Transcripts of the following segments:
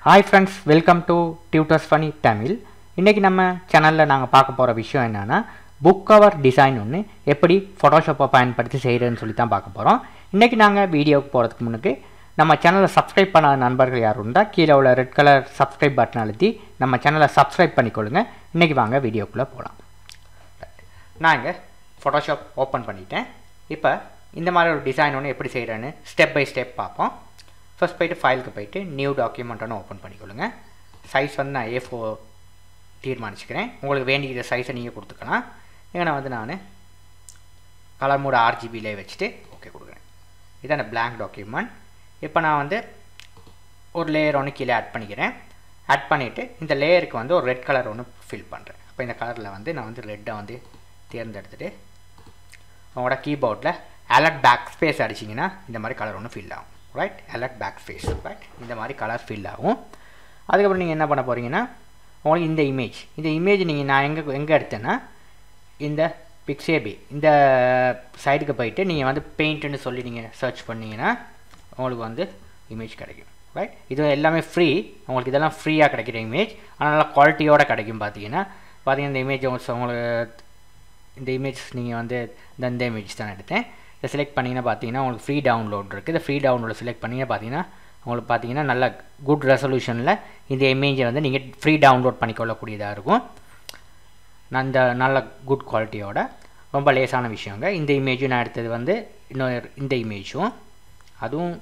hi friends welcome to tutors funny Tamil இன்றைக்கி நம்ம சேனலில் நாங்கள் பார்க்க போகிற விஷயம் என்னென்னா புக் கவர் டிசைன் ஒன்று எப்படி ஃபோட்டோஷாப்பை பயன்படுத்தி செய்கிறதுன்னு சொல்லி தான் பார்க்க போகிறோம் இன்றைக்கி நாங்கள் வீடியோவுக்கு போகிறதுக்கு முன்னுக்கு நம்ம சேனலை சப்ஸ்கிரைப் பண்ணாத நண்பர்கள் யாரும் இருந்தால் கீழே உள்ள ரெட் கலர் சப்ஸ்கிரைப் பட்டன் அழுத்தி நம்ம சேனலை சப்ஸ்கிரைப் பண்ணிக்கொள்ளுங்க இன்றைக்கி வாங்க வீடியோக்குள்ளே போகலாம் நான் இங்கே ஃபோட்டோஷாப் ஓப்பன் பண்ணிட்டேன் இப்போ இந்த மாதிரி ஒரு டிசைன் ஒன்று எப்படி செய்கிறேன்னு ஸ்டெப் பை ஸ்டெப் பார்ப்போம் ஃபர்ஸ்ட் போயிட்டு ஃபைலுக்கு போயிட்டு நியூ டாக்குமெண்ட்டை ஓப்பன் பண்ணிக்கொள்ளுங்க சைஸ் வந்து நான் ஏ ஃபோர் தீர்மானிச்சுக்கிறேன் உங்களுக்கு வேண்டிய சைஸை நீங்கள் கொடுத்துக்கலாம் இங்கே நான் வந்து நான் கலர் மூட ஆர்ஜிபிலே வச்சுட்டு ஓகே கொடுக்குறேன் இதான் பிளாங்க் டாக்குமெண்ட் இப்போ நான் வந்து ஒரு லேயர் ஒன்று கீழே ஆட் பண்ணிக்கிறேன் ஆட் பண்ணிவிட்டு இந்த லேயருக்கு வந்து ஒரு ரெட் கலர் ஒன்று ஃபில் பண்ணுறேன் அப்போ இந்த கலரில் வந்து நான் வந்து ரெட்டை வந்து தேர்ந்தெடுத்துட்டு உங்களோட கீபோர்டில் அலர்ட் பேக் ஸ்பேஸ் அடிச்சிங்கன்னா இந்த மாதிரி கலர் ஒன்று ஃபில் ஆகும் right alt backspace right இந்த மாதிரி கலர் ஃபில் ஆகும் அதுக்கப்புறம் நீங்கள் என்ன பண்ண போகிறீங்கன்னா உங்களுக்கு இந்த இமேஜ் இந்த இமேஜ் நீங்கள் நான் எங்கே எங்கே எடுத்தேன்னா இந்த பிக்சேபி இந்த சைடுக்கு போயிட்டு நீங்கள் வந்து பெயிண்ட்டுன்னு சொல்லி நீங்கள் சர்ச் பண்ணிங்கன்னா உங்களுக்கு வந்து இமேஜ் கிடைக்கும் ரைட் இது எல்லாமே ஃப்ரீ உங்களுக்கு இதெல்லாம் ஃப்ரீயாக கிடைக்கிற இமேஜ் ஆனால் நல்லா குவாலிட்டியோடு கிடைக்கும் பார்த்தீங்கன்னா பார்த்தீங்கன்னா இந்த இமேஜ் உங்களுக்கு இந்த இமேஜ் நீங்கள் வந்து இந்த இந்த இமேஜ் தான் எடுத்தேன் இதை செலக்ட் பண்ணிங்கன்னா பார்த்தீங்கன்னா உங்களுக்கு ஃப்ரீ டவுன்லோட் இருக்குது இந்த ஃப்ரீ டவுன்லோட் செலக்ட் பண்ணிங்கன்னா பார்த்தீங்கன்னா உங்களுக்கு பார்த்தீங்கன்னா நல்ல குட் ரெசல்யூஷனில் இந்த இமேஜை வந்து நீங்கள் ஃப்ரீ டவுன்லோட் பண்ணிக்கொள்ளக்கூடியதாக இருக்கும் அந்த நல்ல குட் குவாலிட்டியோட ரொம்ப லேசான விஷயங்க இந்த இமேஜும் நான் எடுத்தது வந்து இன்னொரு இந்த இமேஜும் அதுவும்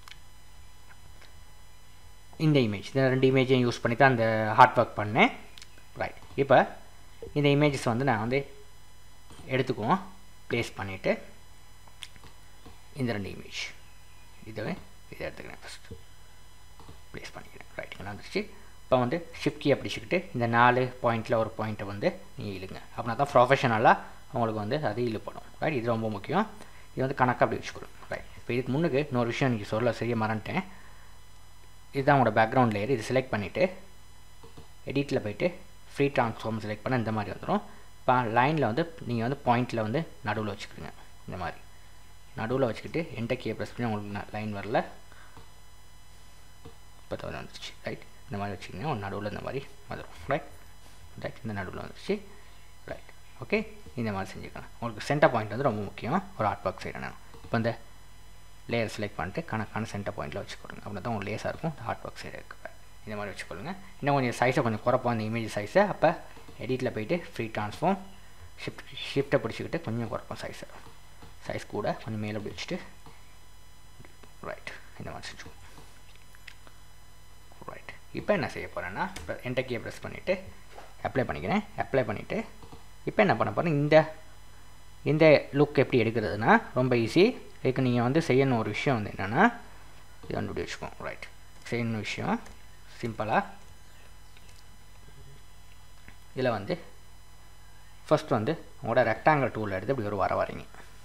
இந்த இமேஜ் இந்த ரெண்டு இமேஜையும் யூஸ் பண்ணி தான் அந்த ஹார்ட் ஒர்க் பண்ணேன் ரைட் இப்போ இந்த இமேஜஸ் வந்து நான் வந்து எடுத்துக்குவோம் ப்ளேஸ் பண்ணிவிட்டு இந்த ரெண்டு இமேஜ் இதை இதை எடுத்துக்கிறேன் ஃபஸ்ட்டு ப்ளேஸ் பண்ணிக்கிறேன் ரைட்டுங்க வந்துருச்சு இப்போ வந்து ஷிஃப்ட் கீயை பிடிச்சிக்கிட்டு இந்த நாலு பாயிண்ட்டில் ஒரு பாயிண்ட்டை வந்து நீங்கள் இழுங்க அப்படின்னா தான் ப்ரொஃபஷனலாக உங்களுக்கு வந்து அது இழுப்படும் ரைட் இது ரொம்ப முக்கியம் இது வந்து கணக்காக அப்படி வச்சுக்கணும் ரைட் இப்போ இதுக்கு முன்னுக்கு இன்னொரு விஷயம் நீங்கள் சொல்ல செய்ய மறந்துட்டேன் இதுதான் உங்களோட பேக்ரவுண்ட் லேயர் இது செலக்ட் பண்ணிவிட்டு எடிட்டில் போயிட்டு ஃப்ரீ ட்ரான்ஸ்ஃபார்ம் செலக்ட் பண்ண இந்த மாதிரி வந்துடும் இப்போ லைனில் வந்து நீங்கள் வந்து பாயிண்டில் வந்து நடுவில் வச்சுக்கிறீங்க இந்த மாதிரி நடுவில் வச்சுக்கிட்டு என்டர் கீயை ப்ரெஸ் பண்ணி உங்களுக்கு லைன் வரல இப்போ தான் வந்துருச்சு ரைட் இந்த மாதிரி வச்சுக்கிங்கன்னா ஒரு நடுவில் இந்த மாதிரி வந்துடும் ரைட் ரைட் இந்த நடுவில் வந்துருச்சு ரைட் ஓகே இந்த மாதிரி செஞ்சுக்கலாம் உங்களுக்கு சென்டர் பாயிண்ட் வந்து ரொம்ப முக்கியம் ஒரு ஆர்ட் ஒர்க் செய்கிறேன் இப்போ இந்த லேயர் செலக்ட் பண்ணிட்டு கணக்கான சென்டர் பாயிண்ட்டில் வச்சுக்கொடுங்க அப்படின்னா தான் உங்களுக்கு லேஸாக இருக்கும் ஆர்ட் ஒர்க் செய்கிறதுக்கு இந்த மாதிரி வச்சுக்கொள்ளுங்க இன்னும் கொஞ்சம் சைஸை கொஞ்சம் குறைப்போம் அந்த இமேஜ் சைஸை அப்போ எடிட்டில் போயிட்டு ஃப்ரீ ட்ரான்ஸ்ஃபார்ம் ஷிஃப்ட் ஷிஃப்ட்டை பிடிச்சிக்கிட்டு கொஞ்சம் குறைப்போம் சைஸை சைஸ் கூட கொஞ்சம் மேலே அப்படி வச்சுட்டு ரைட் இந்த மாதிரி செஞ்சுக்கோம் ரைட் இப்போ என்ன செய்ய போகிறேன்னா இப்போ என்டக்கியை ப்ரெஸ் பண்ணிவிட்டு அப்ளை பண்ணிக்கிறேன் அப்ளை பண்ணிவிட்டு இப்போ என்ன பண்ண போகிறேன் இந்த இந்த லுக் எப்படி எடுக்கிறதுனா ரொம்ப ஈஸி இதுக்கு நீங்கள் வந்து செய்யணும் ஒரு விஷயம் வந்து என்னென்னா இது கண்டுபிடி வச்சுக்கோம் ரைட் செய்யணும் விஷயம் சிம்பிளாக இதில் வந்து ஃபஸ்ட் வந்து உங்களோட ரெக்டாங்கிள் டூல் எடுத்து இப்படி ஒரு வர வரீங்க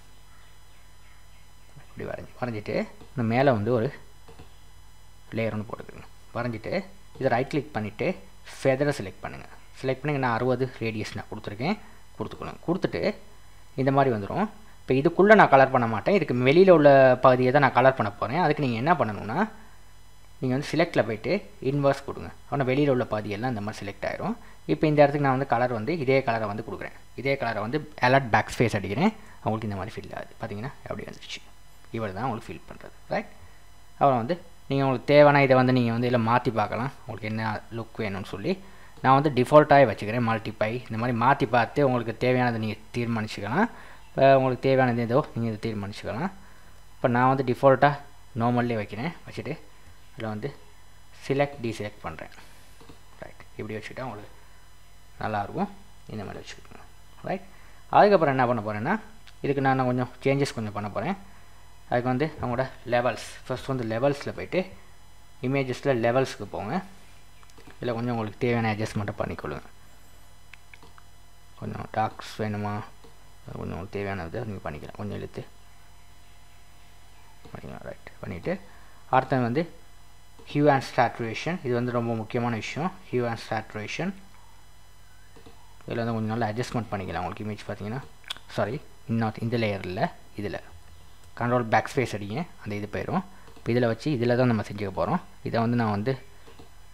இப்படி வரைஞ்சி வரைஞ்சிட்டு இந்த மேலே வந்து ஒரு லேயர் ஒன்று போட்டுக்கோங்க வரைஞ்சிட்டு இதை ரைட் கிளிக் பண்ணிவிட்டு ஃபெதரை செலக்ட் பண்ணுங்கள் செலக்ட் பண்ணி நான் அறுபது ரேடியஸ் நான் கொடுத்துருக்கேன் கொடுத்துக்கணும் கொடுத்துட்டு இந்த மாதிரி வந்துடும் இப்போ இதுக்குள்ளே நான் கலர் பண்ண மாட்டேன் இதுக்கு வெளியில் உள்ள பகுதியை தான் நான் கலர் பண்ண போகிறேன் அதுக்கு நீங்கள் என்ன பண்ணணும்னா நீங்கள் வந்து செலக்டில் போய்ட்டு இன்வர்ஸ் கொடுங்க ஆனால் வெளியில் உள்ள பகுதியெல்லாம் இந்த மாதிரி செலக்ட் ஆயிரும் இப்போ இந்த இடத்துக்கு நான் வந்து கலர் வந்து இதே கலரை வந்து கொடுக்குறேன் இதே கலரை வந்து அலர்ட் பேக் ஸ்பேஸ் அடிக்கிறேன் அவங்களுக்கு இந்த மாதிரி ஃபில் ஆகுது பார்த்தீங்கன்னா எப்படி வந்துருச்சு இவர் தான் உங்களுக்கு ஃபில் பண்ணுறது ரைட் அப்புறம் வந்து நீங்கள் உங்களுக்கு தேவையான இதை வந்து நீங்கள் வந்து இதில் மாற்றி பார்க்கலாம் உங்களுக்கு என்ன லுக் வேணும்னு சொல்லி நான் வந்து டிஃபால்ட்டாகவே வச்சுக்கிறேன் மல்டிபை இந்த மாதிரி மாற்றி பார்த்து உங்களுக்கு தேவையானதை நீங்கள் தீர்மானிச்சுக்கலாம் இப்போ உங்களுக்கு தேவையானது ஏதோ நீங்கள் இதை தீர்மானிச்சுக்கலாம் இப்போ நான் வந்து டிஃபால்ட்டாக நார்மல்லே வைக்கிறேன் வச்சுட்டு இதில் வந்து சிலக்ட் டிசெலக்ட் பண்ணுறேன் ரைட் இப்படி வச்சுக்கிட்டா உங்களுக்கு நல்லாயிருக்கும் இந்த மாதிரி வச்சுக்கோங்க ரைட் அதுக்கப்புறம் என்ன பண்ண போகிறேன்னா இதுக்கு நான் கொஞ்சம் சேஞ்சஸ் கொஞ்சம் பண்ண போகிறேன் அதுக்கு வந்து அவங்களோட லெவல்ஸ் ஃபஸ்ட் வந்து லெவல்ஸில் போயிட்டு இமேஜஸில் லெவல்ஸுக்கு போங்க இதில் கொஞ்சம் உங்களுக்கு தேவையான அட்ஜஸ்ட்மெண்ட்டை பண்ணிக்கொள்ளுங்க கொஞ்சம் டாக்ஸ் வேணுமா கொஞ்சம் உங்களுக்கு தேவையான இதை நீங்கள் பண்ணிக்கலாம் கொஞ்சம் இழுத்து பண்ணிக்கலாம் ரைட் பண்ணிவிட்டு அடுத்தது வந்து ஹியூ அண்ட் ஸ்டாட்ரேஷன் இது வந்து ரொம்ப முக்கியமான விஷயம் ஹியூ அண்ட் ஸ்டாட்ரேஷன் இதில் வந்து கொஞ்சம் நல்லா அட்ஜஸ்ட்மெண்ட் பண்ணிக்கலாம் உங்களுக்கு இமேஜ் பார்த்தீங்கன்னா சாரி இன்னும் இந்த லேயரில் இதில் கண்ட்ரோல் பேக் ஸ்பேஸ் அடிங்க அந்த இது போயிடும் இப்போ இதில் வச்சு இதில் தான் நம்ம செஞ்சுக்க போகிறோம் இதை வந்து நான் வந்து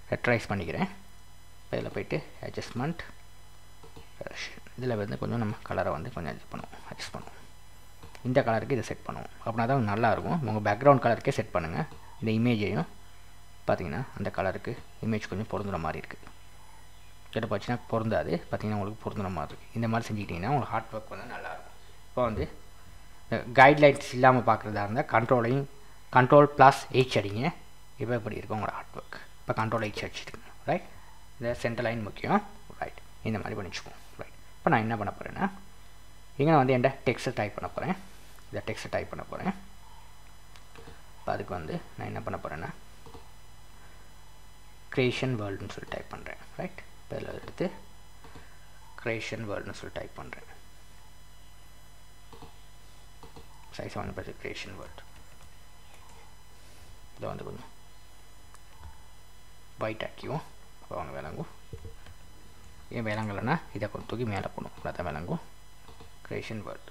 ரெட்ரைஸ் பண்ணிக்கிறேன் இதில் போயிட்டு அட்ஜஸ்ட்மெண்ட் இதில் வந்து கொஞ்சம் நம்ம கலரை வந்து கொஞ்சம் அட்ஜஸ்ட் பண்ணுவோம் அட்ஜஸ்ட் பண்ணுவோம் இந்த கலருக்கு இதை செட் பண்ணுவோம் அப்படின்னா தான் நல்லாயிருக்கும் உங்கள் பேக்ரவுண்ட் கலருக்கே செட் பண்ணுங்கள் இந்த இமேஜையும் பார்த்தீங்கன்னா அந்த கலருக்கு இமேஜ் கொஞ்சம் பொருந்துற மாதிரி இருக்குது கிட்ட போச்சுன்னா பொருந்தாது பார்த்தீங்கன்னா உங்களுக்கு பொருந்துற மாதிரி இருக்குது இந்த மாதிரி செஞ்சுக்கிட்டிங்கன்னா உங்களுக்கு ஹார்ட் ஒர்க் வந்து நல்லாயிருக்கும் இப்போ வந்து கைட்லைன்ஸ் இல்லாமல் பார்க்குறதா இருந்தால் கண்ட்ரோலையும் கண்ட்ரோல் ப்ளஸ் எயிச் அடிங்க இப்போ எப்படி இருக்கும் உங்களோட ஹார்ட் ஒர்க் இப்போ கண்ட்ரோல் எயிச் அடிச்சிருக்கேன் ரைட் இந்த சென்டர் லைன் முக்கியம் ரைட் இந்த மாதிரி பண்ணிச்சுப்போம் ரைட் இப்போ நான் என்ன பண்ண போகிறேன்னா இங்கே நான் வந்து என்கிட்ட டெக்ஸ்ட்டை டைப் பண்ண போகிறேன் இந்த டெக்ஸ்ட்டை டைப் பண்ண போகிறேன் இப்போ அதுக்கு வந்து நான் என்ன பண்ண போகிறேன்னா க்ரியேஷன் வேர்ல்டுன்னு சொல்லி டைப் பண்ணுறேன் ரைட் இப்போ இதில் எடுத்து க்ரியேஷன் வேர்ல்டுன்னு சொல்லி டைப் பண்ணுறேன் சைஸ் வந்து பார்த்து க்ரியேஷன் வேர்ல்டு இதை வந்து கொஞ்சம் ஒயிட் ஆக்கியும் அப்போ அவங்க விளங்கும் ஏன் விளங்கலைன்னா இதை கொஞ்சம் தூக்கி மேலே போகணும் அதான் விளங்கும் க்ரியேஷன் வேர்ல்டு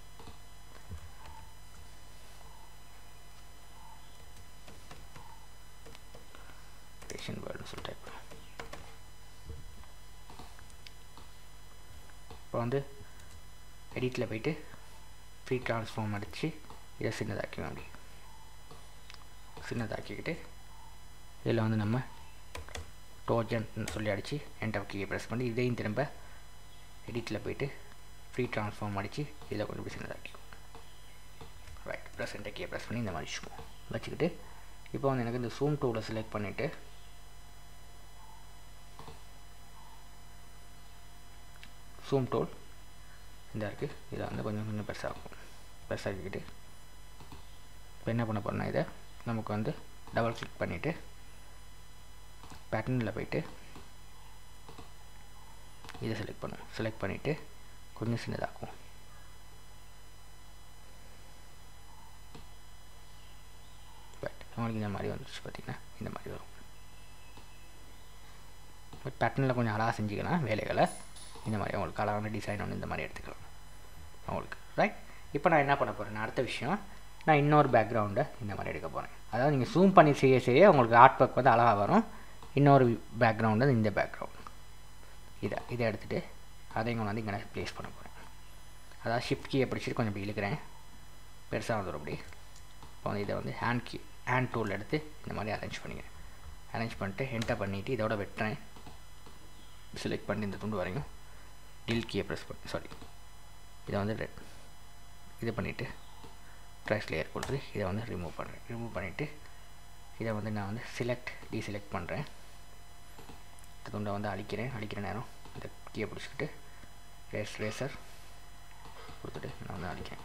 க்ரியேஷன் வேர்ல்டுன்னு சொல்லி டைப் பண்ணுவோம் இப்போ வந்து எடிட்டில் போயிட்டு ஃப்ரீ ட்ரான்ஸ்ஃபார்ம் அடித்து இதை சின்னதாக்குவேன் அப்படி சின்னதாக்கிக்கிட்டு இதில் வந்து நம்ம டோஜன் சொல்லி அடித்து என்டர் கீயை ப்ரெஸ் பண்ணி இதையும் திரும்ப எடிட்டில் போயிட்டு ஃப்ரீ ட்ரான்ஸ்ஃபார்ம் அடித்து இதில் கொண்டு போய் சின்னதாக்கிக்குவோம் ரைட் ப்ரெஸ் என்டர் கீயை ப்ரெஸ் பண்ணி இந்த மாதிரி வச்சுக்குவோம் வச்சுக்கிட்டு இப்போ வந்து எனக்கு இந்த சூம் டூவில் செலக்ட் பண்ணிவிட்டு சூம் டூல் இந்த இருக்குது இதை வந்து கொஞ்சம் கொஞ்சம் பெருசாகும் பெருசாக்கிக்கிட்டு இப்போ என்ன பண்ண போகிறோம்னா இதை நமக்கு வந்து டபுள் கிளிக் பண்ணிவிட்டு பேட்டர்னில் போயிட்டு இதை செலக்ட் பண்ணுவோம் செலக்ட் பண்ணிவிட்டு கொஞ்சம் சின்னதாக்குவோம் பட் உங்களுக்கு இந்த மாதிரி வந்துச்சு பார்த்திங்கன்னா இந்த மாதிரி வரும் பட் பேட்டர்னில் கொஞ்சம் அழகாக செஞ்சுக்கலாம் வேலைகளை இந்த மாதிரி உங்களுக்கு அழகான டிசைன் ஒன்று இந்த மாதிரி எடுத்துக்கலாம் உங்களுக்கு ரைட் இப்போ நான் என்ன பண்ண போகிறேன் அடுத்த விஷயம் நான் இன்னொரு பேக்ரவுண்டை இந்த மாதிரி எடுக்க போகிறேன் அதாவது நீங்கள் ஜூம் பண்ணி செய்ய செய்ய உங்களுக்கு ஆர்ட் ஒர்க் வந்து அழகாக வரும் இன்னொரு பேக்ரவுண்டு இந்த பேக்ரவுண்ட் இதை இதை எடுத்துகிட்டு அதையும் கொண்டு வந்து இங்கே ப்ளேஸ் பண்ண போகிறேன் அதாவது ஷிஃப்ட் கீயை பிடிச்சிட்டு கொஞ்சம் இப்படி இழுக்கிறேன் பெருசாக வந்துடும் அப்படி இப்போ வந்து இதை வந்து ஹேண்ட் கீ ஹேண்ட் டூல் எடுத்து இந்த மாதிரி அரேஞ்ச் பண்ணிக்கிறேன் அரேஞ்ச் பண்ணிட்டு என்டர் பண்ணிவிட்டு இதோட வெட்டுறேன் செலக்ட் பண்ணி இந்த துண்டு வரையும் டில் கீயை ப்ரெஸ் பண்ணி சாரி இதை வந்து ரெட் இது பண்ணிவிட்டு ட்ராஷ் லேயர் கொடுத்து இதை வந்து ரிமூவ் பண்ணுறேன் ரிமூவ் பண்ணிவிட்டு இதை வந்து நான் வந்து செலக்ட் டீசெலக்ட் பண்ணுறேன் இந்த துண்டை வந்து அழிக்கிறேன் அழிக்கிற நேரம் இந்த கீயை பிடிச்சிக்கிட்டு ரேஸ் ரேசர் கொடுத்துட்டு நான் வந்து அழிக்கிறேன்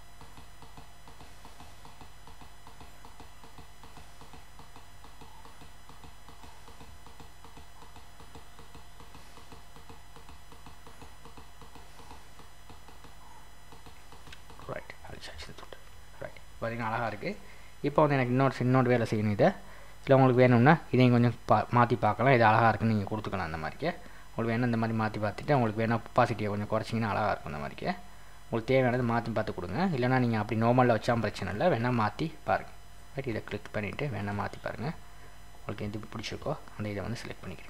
ரைட் அழிச்சாச்சு இந்த துண்டு ரைட் பார்த்தீங்கன்னா அழகாக இருக்குது இப்போ வந்து எனக்கு இன்னொரு இன்னொரு வேலை செய்யணும் இதை இல்லை உங்களுக்கு வேணும்னா இதையும் கொஞ்சம் பா மாற்றி பார்க்கலாம் இது அழகாக இருக்குன்னு நீங்கள் கொடுத்துக்கலாம் அந்த மாதிரிக்கே உங்களுக்கு வேணும் இந்த மாதிரி மாற்றி பார்த்துட்டு உங்களுக்கு வேணால் ஒப்பாசிட்டியை கொஞ்சம் குறைச்சிங்கன்னா அழகாக இருக்கும் அந்த மாதிரிக்கே உங்களுக்கு தேவையானது மாற்றி பார்த்து கொடுங்க இல்லைனா நீங்கள் அப்படி நார்மலில் வச்சாலும் பிரச்சனை இல்லை வேணால் மாற்றி பாருங்கள் ரைட் இதை கிளிக் பண்ணிவிட்டு வேணால் மாற்றி பாருங்கள் உங்களுக்கு எது பிடிச்சிருக்கோ அந்த இதை வந்து செலக்ட் பண்ணிக்கிறேன்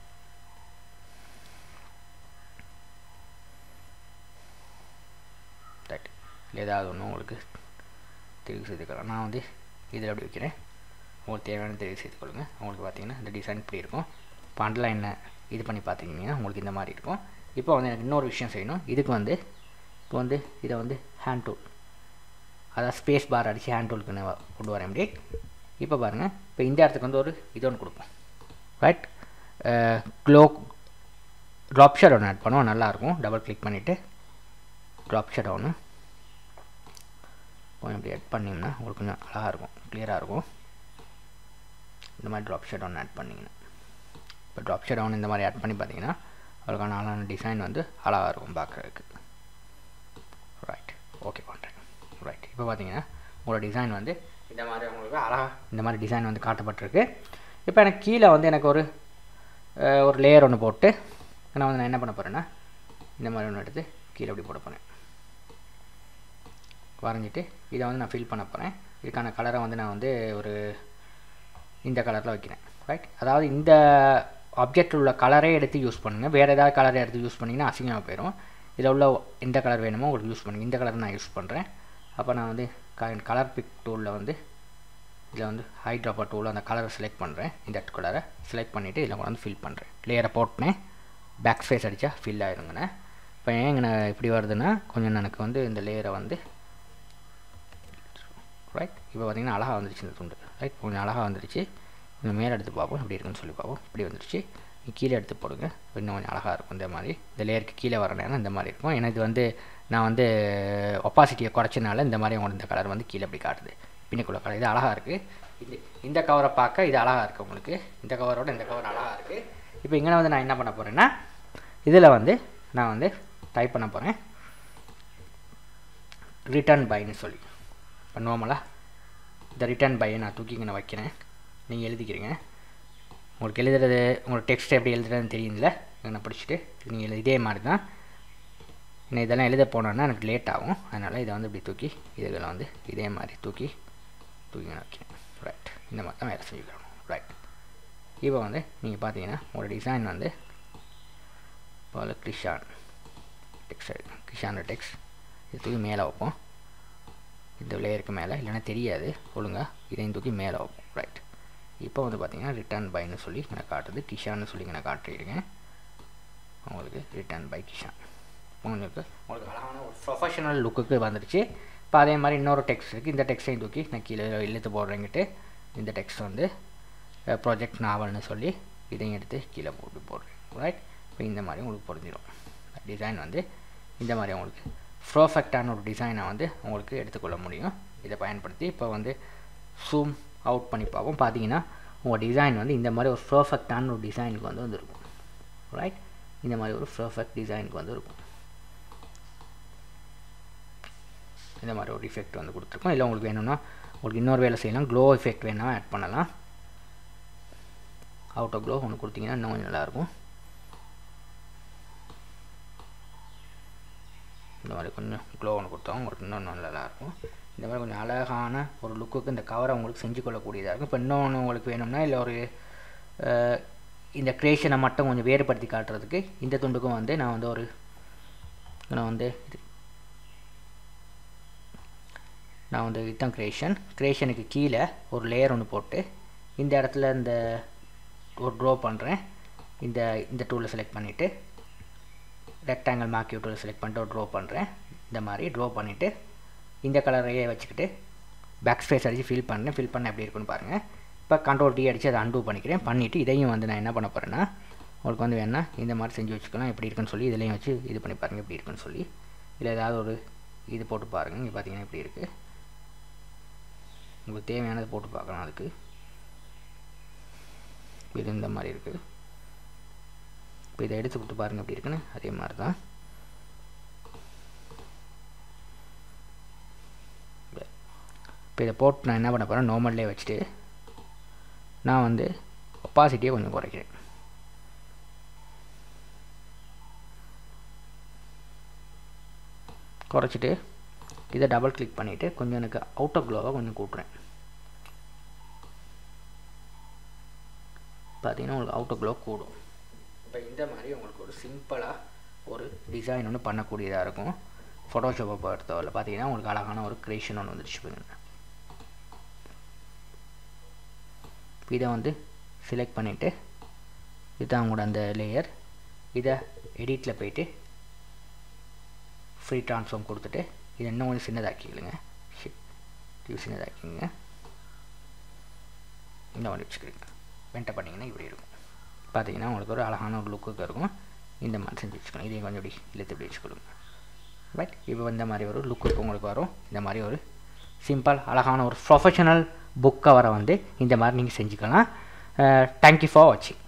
ரைட் இல்லை ஏதாவது ஒன்று உங்களுக்கு தெரிவு செய்துக்கலாம் நான் வந்து இதில் எப்படி வைக்கிறேன் உங்களுக்கு தேவையான தெரிவு செய்து கொள்ளுங்கள் உங்களுக்கு பார்த்தீங்கன்னா இந்த டிசைன் இப்படி இருக்கும் இப்போ அண்டர்லைனை இது பண்ணி பார்த்தீங்கன்னா உங்களுக்கு இந்த மாதிரி இருக்கும் இப்போ வந்து எனக்கு இன்னொரு விஷயம் செய்யணும் இதுக்கு வந்து இப்போ வந்து இதை வந்து ஹேண்ட் டூல் அதாவது ஸ்பேஸ் பார் அடித்து ஹேண்ட் டூலுக்கு நான் கொண்டு வரேன் இப்படி இப்போ பாருங்கள் இப்போ இந்த இடத்துக்கு வந்து ஒரு இது ஒன்று கொடுப்போம் ரைட் க்ளோ ட்ராப் ஷேட் ஒன்று ஆட் பண்ணுவோம் நல்லாயிருக்கும் டபுள் கிளிக் பண்ணிவிட்டு ட்ராப் ஷேட் ஒன்று கொஞ்சம் இப்படி ஆட் பண்ணிங்கன்னா உங்களுக்கு கொஞ்சம் அழகாக இருக்கும் கிளியராக இருக்கும் இந்த மாதிரி ட்ராப் ஷேட் ஒன்று ஆட் பண்ணிங்கன்னா இப்போ ட்ராப் ஷேட் ஒன்று இந்த மாதிரி ஆட் பண்ணி பார்த்தீங்கன்னா அவளுக்கான அழகான டிசைன் வந்து அழகாக இருக்கும் பார்க்குறதுக்கு ரைட் ஓகே பண்ணுறேன் ரைட் இப்போ பார்த்தீங்கன்னா உங்களோட டிசைன் வந்து இந்த மாதிரி உங்களுக்கு அழகாக இந்த மாதிரி டிசைன் வந்து காட்டப்பட்டிருக்கு இப்போ எனக்கு கீழே வந்து எனக்கு ஒரு ஒரு லேயர் ஒன்று போட்டு நான் வந்து நான் என்ன பண்ண போகிறேன்னா இந்த மாதிரி ஒன்று எடுத்து கீழே அப்படி போட போகிறேன் வரைஞ்சிட்டு இதை வந்து நான் ஃபில் பண்ண போகிறேன் இதுக்கான கலரை வந்து நான் வந்து ஒரு இந்த கலரில் வைக்கிறேன் ரைட் அதாவது இந்த ஆப்ஜெக்ட் உள்ள கலரே எடுத்து யூஸ் பண்ணுங்கள் வேறு ஏதாவது கலரை எடுத்து யூஸ் பண்ணிங்கன்னா அசிங்கமாக போயிடும் இதில் உள்ள எந்த கலர் வேணுமோ உங்களுக்கு யூஸ் பண்ணுங்கள் இந்த கலர் நான் யூஸ் பண்ணுறேன் அப்போ நான் வந்து கலர் பிக் டூலில் வந்து இதில் வந்து ஹைட்ராப்பா டூலில் அந்த கலரை செலக்ட் பண்ணுறேன் இந்த கலரை செலக்ட் பண்ணிவிட்டு இதில் கொண்டு வந்து ஃபில் பண்ணுறேன் லேயரை போட்டேன் பேக் ஸ்பேஸ் அடித்தா ஃபில் ஆயிருங்கண்ணே இப்போ ஏன் இங்கே நான் இப்படி வருதுன்னா கொஞ்சம் எனக்கு வந்து இந்த லேயரை வந்து ரைட் இப்போ பார்த்தீங்கன்னா அழகாக வந்துருச்சு இந்த துண்டு ரைட் கொஞ்சம் அழகாக வந்துருச்சு இன்னும் மேலே எடுத்து பார்ப்போம் எப்படி இருக்குன்னு சொல்லி பார்ப்போம் இப்படி வந்துருச்சு கீழே எடுத்து போடுங்க இன்னும் கொஞ்சம் அழகாக இருக்கும் இந்த மாதிரி இந்த லேயருக்கு கீழே வர நேரம் இந்த மாதிரி இருக்கும் ஏன்னா இது வந்து நான் வந்து ஒப்பாசிட்டியை குறைச்சனால இந்த மாதிரி உங்களுக்கு இந்த கலர் வந்து கீழே இப்படி காட்டுது பின்னுக்குள்ள கலர் இது அழகாக இருக்குது இது இந்த கவரை பார்க்க இது அழகாக இருக்குது உங்களுக்கு இந்த கவரோட இந்த கவர் அழகாக இருக்குது இப்போ இங்கே வந்து நான் என்ன பண்ண போகிறேன்னா இதில் வந்து நான் வந்து டைப் பண்ண போகிறேன் ரிட்டர்ன் பைன்னு சொல்லி இப்போ நார்மலாக இந்த ரிட்டர்ன் பையை நான் தூக்கி இங்கே நான் வைக்கிறேன் நீங்கள் எழுதிக்கிறீங்க உங்களுக்கு எழுதுறது உங்களுக்கு டெக்ஸ்ட் எப்படி எழுதுறதுன்னு தெரியுதுல நான் பிடிச்சிட்டு நீங்கள் எழுதி இதே மாதிரி தான் நான் இதெல்லாம் எழுத போனோன்னா எனக்கு லேட் ஆகும் அதனால் இதை வந்து இப்படி தூக்கி இதுகளை வந்து இதே மாதிரி தூக்கி தூக்கி நான் வைக்கிறேன் ரைட் இந்த மாதிரி தான் வேலை செஞ்சுக்கிறோம் ரைட் இப்போ வந்து நீங்கள் பார்த்தீங்கன்னா உங்களோட டிசைன் வந்து போல கிஷான் டெக்ஸ்ட் கிஷான் டெக்ஸ் இது தூக்கி மேலே வைப்போம் இந்த லேயருக்கு மேலே இல்லைன்னா தெரியாது ஒழுங்காக இதையும் தூக்கி மேலே வைப்போம் ரைட் இப்போ வந்து பார்த்தீங்கன்னா ரிட்டர்ன் பைன்னு சொல்லி நான் காட்டுது கிஷான்னு சொல்லி நான் காட்டியிருக்கேன் உங்களுக்கு ரிட்டர்ன் பை கிஷான் உங்களுக்கு உங்களுக்கு அழகான ஒரு ப்ரொஃபஷனல் லுக்குக்கு வந்துடுச்சு இப்போ அதே மாதிரி இன்னொரு டெக்ஸ்ட் இருக்குது இந்த டெக்ஸ்டையும் தூக்கி நான் கீழே இழுத்து போடுறேங்கிட்டு இந்த டெக்ஸ்ட் வந்து ப்ராஜெக்ட் நாவல்னு சொல்லி இதையும் எடுத்து கீழே போட்டு போடுறேன் ரைட் இப்போ இந்த மாதிரி உங்களுக்கு புரிஞ்சிடும் டிசைன் வந்து இந்த மாதிரி உங்களுக்கு ப்ரோஃபெக்டான ஒரு டிசைனை வந்து உங்களுக்கு எடுத்துக்கொள்ள முடியும் இதை பயன்படுத்தி இப்போ வந்து சூம் அவுட் பண்ணி பார்ப்போம் பார்த்தீங்கன்னா உங்கள் டிசைன் வந்து இந்த மாதிரி ஒரு ப்ரோஃபெக்டான ஒரு டிசைனுக்கு வந்து வந்துருக்கும் ரைட் இந்த மாதிரி ஒரு ப்ரோஃபெக்ட் டிசைனுக்கு வந்து இருக்கும் இந்த மாதிரி ஒரு எஃபெக்ட் வந்து கொடுத்துருக்கோம் இல்லை உங்களுக்கு வேணும்னா உங்களுக்கு இன்னொரு வேலை செய்யலாம் க்ளோ எஃபெக்ட் வேணால் ஆட் பண்ணலாம் அவுட் ஆஃப் க்ளோ ஒன்று கொடுத்தீங்கன்னா இன்னும் கொஞ்சம் நல்லாயிருக்கும் இந்த மாதிரி கொஞ்சம் க்ளோ ஒன்று கொடுத்தா உங்களுக்கு இன்னும் நல்லாயிருக்கும் இந்த மாதிரி கொஞ்சம் அழகான ஒரு லுக்குக்கு இந்த கவரை உங்களுக்கு செஞ்சு கொள்ளக்கூடியதாக இருக்கும் இப்போ இன்னொன்று உங்களுக்கு வேணும்னா இல்லை ஒரு இந்த க்ரியேஷனை மட்டும் கொஞ்சம் வேறுபடுத்தி காட்டுறதுக்கு இந்த துண்டுக்கும் வந்து நான் வந்து ஒரு நான் வந்து இது நான் வந்து இதுதான் க்ரியேஷன் க்ரியேஷனுக்கு கீழே ஒரு லேயர் ஒன்று போட்டு இந்த இடத்துல இந்த ஒரு ட்ரா பண்ணுறேன் இந்த இந்த டூலை செலக்ட் பண்ணிவிட்டு ரெக்டாங்கிள் மார்க்கியூ டூலை செலக்ட் பண்ணிட்டு ஒரு ட்ரா பண்ணுறேன் இந்த மாதிரி ட்ரா பண்ணிவிட்டு இந்த கலரையே வச்சுக்கிட்டு பேக் ஸ்பேஸ் அடித்து ஃபில் பண்ணேன் ஃபில் பண்ண எப்படி இருக்குன்னு பாருங்கள் இப்போ கண்ட்ரோல் டி அடித்து அதை அன்டூ பண்ணிக்கிறேன் பண்ணிவிட்டு இதையும் வந்து நான் என்ன பண்ண போகிறேன்னா உங்களுக்கு வந்து வேணால் இந்த மாதிரி செஞ்சு வச்சுக்கலாம் எப்படி இருக்குன்னு சொல்லி இதுலேயும் வச்சு இது பண்ணி பாருங்கள் எப்படி இருக்குன்னு சொல்லி இல்லை ஏதாவது ஒரு இது போட்டு பாருங்கள் இங்கே பார்த்தீங்கன்னா எப்படி இருக்குது உங்களுக்கு தேவையானது போட்டு பார்க்கலாம் அதுக்கு இது இந்த மாதிரி இருக்குது இப்போ இதை எடுத்து கொடுத்து பாருங்கள் எப்படி இருக்குன்னு அதே மாதிரி தான் இப்போ இதை போட்டு நான் என்ன பண்ண போகிறேன் நார்மல்லே வச்சுட்டு நான் வந்து ஒப்பாசிட்டியை கொஞ்சம் குறைக்கிறேன் குறைச்சிட்டு இதை டபுள் கிளிக் பண்ணிவிட்டு கொஞ்சம் எனக்கு அவுட் ஆஃப் க்ளோவாக கொஞ்சம் கூட்டுறேன் பார்த்தீங்கன்னா உங்களுக்கு அவுட் ஆஃப் க்ளோ கூடும் இப்போ இந்த மாதிரி உங்களுக்கு ஒரு சிம்பிளாக ஒரு டிசைன் ஒன்று பண்ணக்கூடியதாக இருக்கும் ஃபோட்டோஷாப்பை பொறுத்தவரை பார்த்தீங்கன்னா உங்களுக்கு அழகான ஒரு க்ரியேஷன் ஒன்று வந்துருச்சு பாருங்க இதை வந்து செலக்ட் பண்ணிவிட்டு இதுதான் உங்களோட அந்த லேயர் இதை எடிட்டில் போயிட்டு ஃப்ரீ ட்ரான்ஸ்ஃபார்ம் கொடுத்துட்டு இதை இன்னும் கொஞ்சம் சின்னதாக்கிக்கலுங்க இது சின்னதாக்கிங்க இந்த மாதிரி வச்சுக்கிறீங்க வெண்ட்டை பண்ணிங்கன்னா இப்படி இருக்கும் பார்த்தீங்கன்னா உங்களுக்கு ஒரு அழகான ஒரு லுக்குக்கு இருக்கும் இந்த மாதிரி செஞ்சு வச்சுக்கணும் இதையும் கொஞ்சம் இப்படி இழுத்து இப்படி வச்சுக்கொள்ளுங்க ரைட் இப்போ இந்த மாதிரி ஒரு லுக்கு உங்களுக்கு வரும் இந்த மாதிரி ஒரு சிம்பிள் அழகான ஒரு ப்ரொஃபஷனல் புக் கவரை வந்து இந்த மாதிரி நீங்கள் செஞ்சுக்கலாம் தேங்க்யூ ஃபார் வாட்சிங்